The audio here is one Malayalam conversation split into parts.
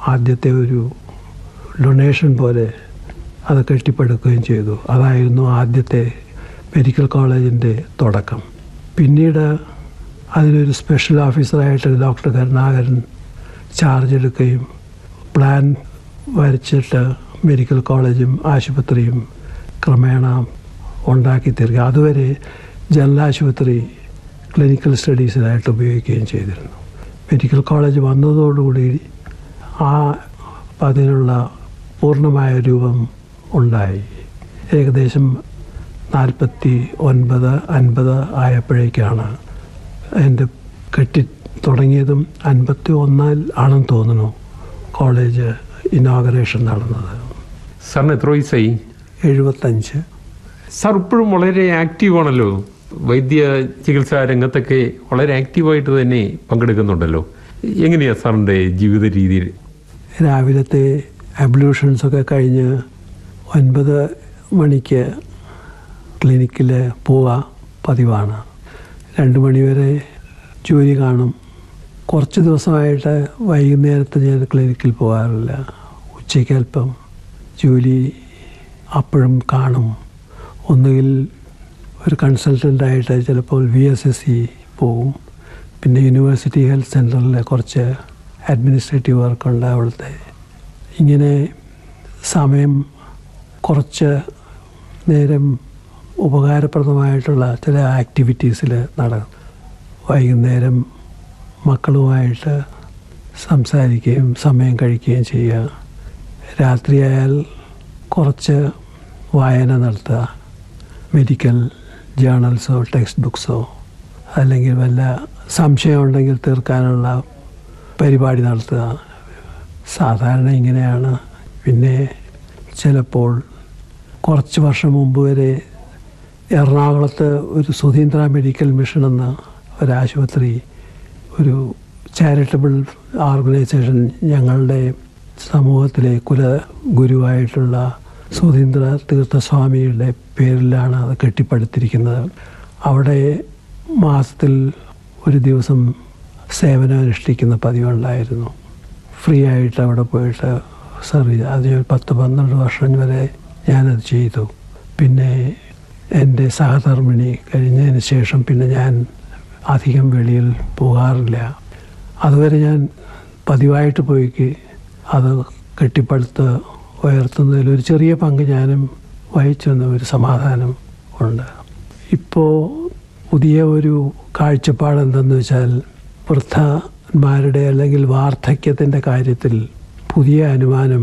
ആദ്യത്തെ ഒരു ഡൊണേഷൻ പോലെ അത് കെട്ടിപ്പടുക്കുകയും ചെയ്തു അതായിരുന്നു ആദ്യത്തെ മെഡിക്കൽ കോളേജിൻ്റെ തുടക്കം പിന്നീട് അതിനൊരു സ്പെഷ്യൽ ഓഫീസറായിട്ട് ഡോക്ടർ കരുണാകരൻ ചാർജ് എടുക്കുകയും പ്ലാൻ വരച്ചിട്ട് മെഡിക്കൽ കോളേജും ആശുപത്രിയും ക്രമേണ ഉണ്ടാക്കി തീർക്കുക അതുവരെ ജനറൽ ആശുപത്രി ക്ലിനിക്കൽ സ്റ്റഡീസിനായിട്ട് ഉപയോഗിക്കുകയും ചെയ്തിരുന്നു മെഡിക്കൽ കോളേജ് വന്നതോടുകൂടി ആ അതിനുള്ള പൂർണ്ണമായ രൂപം ഉണ്ടായി ഏകദേശം നാൽപ്പത്തി ഒൻപത് അൻപത് ആയപ്പോഴേക്കാണ് എൻ്റെ കെട്ടി തുടങ്ങിയതും അൻപത്തി ഒന്നിൽ ആണെന്ന് തോന്നുന്നു കോളേജ് ഇനോഗ്രേഷൻ നടന്നത് സാറിന് എത്ര വയസ്സായി എഴുപത്തഞ്ച് സാർ ഇപ്പോഴും വളരെ ആക്റ്റീവാണല്ലോ വൈദ്യ ചികിത്സാ രംഗത്തൊക്കെ വളരെ ആക്റ്റീവായിട്ട് തന്നെ പങ്കെടുക്കുന്നുണ്ടല്ലോ എങ്ങനെയാ സാറിൻ്റെ ജീവിത രീതി രാവിലത്തെ അബ്ലൂഷൻസൊക്കെ കഴിഞ്ഞ് ഒൻപത് മണിക്ക് ക്ലിനിക്കിൽ പോവുക പതിവാണ് രണ്ട് മണിവരെ ജോലി കാണും കുറച്ച് ദിവസമായിട്ട് വൈകുന്നേരത്ത് ഞാൻ ക്ലിനിക്കിൽ പോകാറില്ല ഉച്ചയ്ക്ക് അല്പം ജോലി അപ്പോഴും കാണും ഒന്നുകിൽ ഒരു കൺസൾട്ടൻ്റായിട്ട് ചിലപ്പോൾ വി എസ് എസ് സി പോവും പിന്നെ യൂണിവേഴ്സിറ്റി ഹെൽത്ത് സെൻറ്ററിൽ കുറച്ച് അഡ്മിനിസ്ട്രേറ്റീവ് വർക്കുണ്ട് അവിടുത്തെ ഇങ്ങനെ സമയം കുറച്ച് നേരം ഉപകാരപ്രദമായിട്ടുള്ള ചില ആക്ടിവിറ്റീസിൽ നടക്കും വൈകുന്നേരം മക്കളുമായിട്ട് സംസാരിക്കുകയും സമയം കഴിക്കുകയും ചെയ്യുക രാത്രിയായാൽ കുറച്ച് വായന നടത്തുക മെഡിക്കൽ ജേണൽസോ ടെക്സ്റ്റ് ബുക്സോ അല്ലെങ്കിൽ വല്ല സംശയമുണ്ടെങ്കിൽ തീർക്കാനുള്ള പരിപാടി നടത്തുക സാധാരണ ഇങ്ങനെയാണ് പിന്നെ ചിലപ്പോൾ കുറച്ച് വർഷം മുമ്പ് വരെ എറണാകുളത്ത് ഒരു സുധീന്ദ്ര മെഡിക്കൽ മിഷൻ എന്ന ഒരാശുപത്രി ഒരു ചാരിറ്റബിൾ ഓർഗനൈസേഷൻ ഞങ്ങളുടെ സമൂഹത്തിലെ കുല ഗുരുവായിട്ടുള്ള സുധീന്ദ്ര തീർത്ഥസ്വാമിയുടെ പേരിലാണ് അത് കെട്ടിപ്പടുത്തിരിക്കുന്നത് അവിടെ മാസത്തിൽ ഒരു ദിവസം സേവനം അനുഷ്ഠിക്കുന്ന പതിവുണ്ടായിരുന്നു ഫ്രീ ആയിട്ട് അവിടെ പോയിട്ട് സർവീസ് അത് ഞാൻ പത്ത് പന്ത്രണ്ട് വർഷം വരെ ഞാനത് ചെയ്തു പിന്നെ എൻ്റെ സഹധർമ്മിണി കഴിഞ്ഞതിന് ശേഷം പിന്നെ ഞാൻ അധികം വെളിയിൽ പോകാറില്ല അതുവരെ ഞാൻ പതിവായിട്ട് പോയിക്ക് അത് കെട്ടിപ്പടുത്ത് ഉയർത്തുന്നതിൽ ഒരു ചെറിയ പങ്ക് ഞാനും വഹിച്ചു എന്ന ഒരു സമാധാനം ഉണ്ട് ഇപ്പോൾ പുതിയ ഒരു കാഴ്ചപ്പാട് എന്തെന്ന് വെച്ചാൽ വൃദ്ധന്മാരുടെ അല്ലെങ്കിൽ വാർദ്ധക്യത്തിൻ്റെ കാര്യത്തിൽ പുതിയ അനുമാനം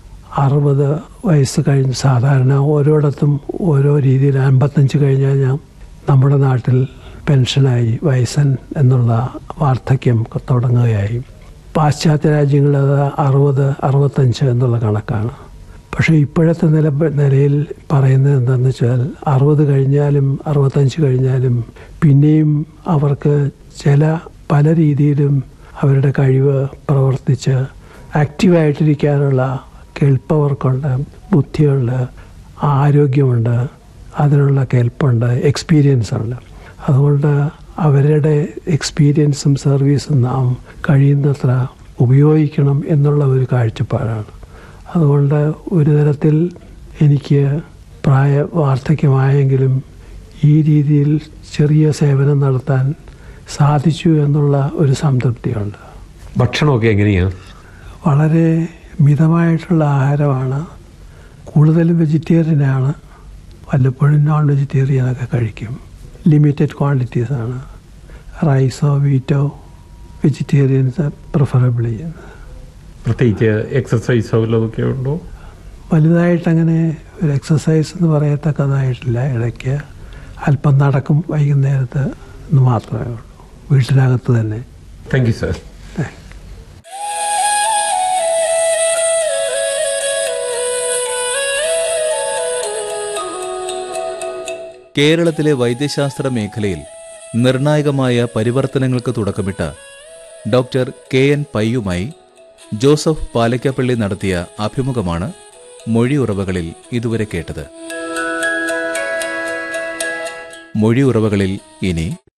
അറുപത് വയസ്സ് കഴിഞ്ഞ് സാധാരണ ഓരോയിടത്തും ഓരോ രീതിയിൽ അമ്പത്തഞ്ച് കഴിഞ്ഞാൽ ഞാൻ നമ്മുടെ നാട്ടിൽ പെൻഷനായി വയസ്സൻ എന്നുള്ള വാർദ്ധക്യം തുടങ്ങുകയായി പാശ്ചാത്യ രാജ്യങ്ങളിൽ അത് അറുപത് അറുപത്തഞ്ച് എന്നുള്ള കണക്കാണ് പക്ഷേ ഇപ്പോഴത്തെ നില നിലയിൽ പറയുന്നത് എന്താണെന്ന് വെച്ചാൽ അറുപത് കഴിഞ്ഞാലും അറുപത്തഞ്ച് കഴിഞ്ഞാലും പിന്നെയും അവർക്ക് ചില പല രീതിയിലും അവരുടെ കഴിവ് പ്രവർത്തിച്ച് ആക്റ്റീവായിട്ടിരിക്കാനുള്ള കേൾപ്പവർക്കുണ്ട് ബുദ്ധിയുണ്ട് ആരോഗ്യമുണ്ട് അതിനുള്ള കേൾപ്പുണ്ട് എക്സ്പീരിയൻസ് ഉണ്ട് അതുകൊണ്ട് അവരുടെ എക്സ്പീരിയൻസും സർവീസും നാം കഴിയുന്നത്ര ഉപയോഗിക്കണം എന്നുള്ള ഒരു കാഴ്ചപ്പാടാണ് അതുകൊണ്ട് ഒരു തരത്തിൽ എനിക്ക് പ്രായ വാർദ്ധക്യമായെങ്കിലും ഈ രീതിയിൽ ചെറിയ സേവനം നടത്താൻ സാധിച്ചു എന്നുള്ള ഒരു സംതൃപ്തിയുണ്ട് ഭക്ഷണമൊക്കെ എങ്ങനെയാണ് വളരെ മിതമായിട്ടുള്ള ആഹാരമാണ് കൂടുതലും വെജിറ്റേറിയനാണ് വല്ലപ്പോഴും നോൺ വെജിറ്റേറിയനൊക്കെ കഴിക്കും ലിമിറ്റഡ് ക്വാണ്ടിറ്റീസാണ് റൈസോ വീറ്റോ വെജിറ്റേറിയൻസ് പ്രിഫറബിൾ ചെയ്യുന്നത് പ്രത്യേകിച്ച് എക്സസൈസോ വല്ലതൊക്കെ ഉണ്ടോ വലുതായിട്ടങ്ങനെ ഒരു എക്സസൈസ് എന്ന് പറയത്തക്കതായിട്ടില്ല ഇടയ്ക്ക് അല്പം നടക്കും വൈകുന്നേരത്ത് എന്ന് മാത്രമേ ഉള്ളൂ വീട്ടിനകത്ത് തന്നെ താങ്ക് യു സാർ കേരളത്തിലെ വൈദ്യശാസ്ത്ര മേഖലയിൽ നിർണായകമായ പരിവർത്തനങ്ങൾക്ക് തുടക്കമിട്ട ഡോക്ടർ കെ എൻ പയ്യുമായി ജോസഫ് പാലയ്ക്കപ്പള്ളി നടത്തിയ അഭിമുഖമാണ് മൊഴിയുറവകളിൽ ഇതുവരെ കേട്ടത് മൊഴിയുറവകളിൽ ഇനി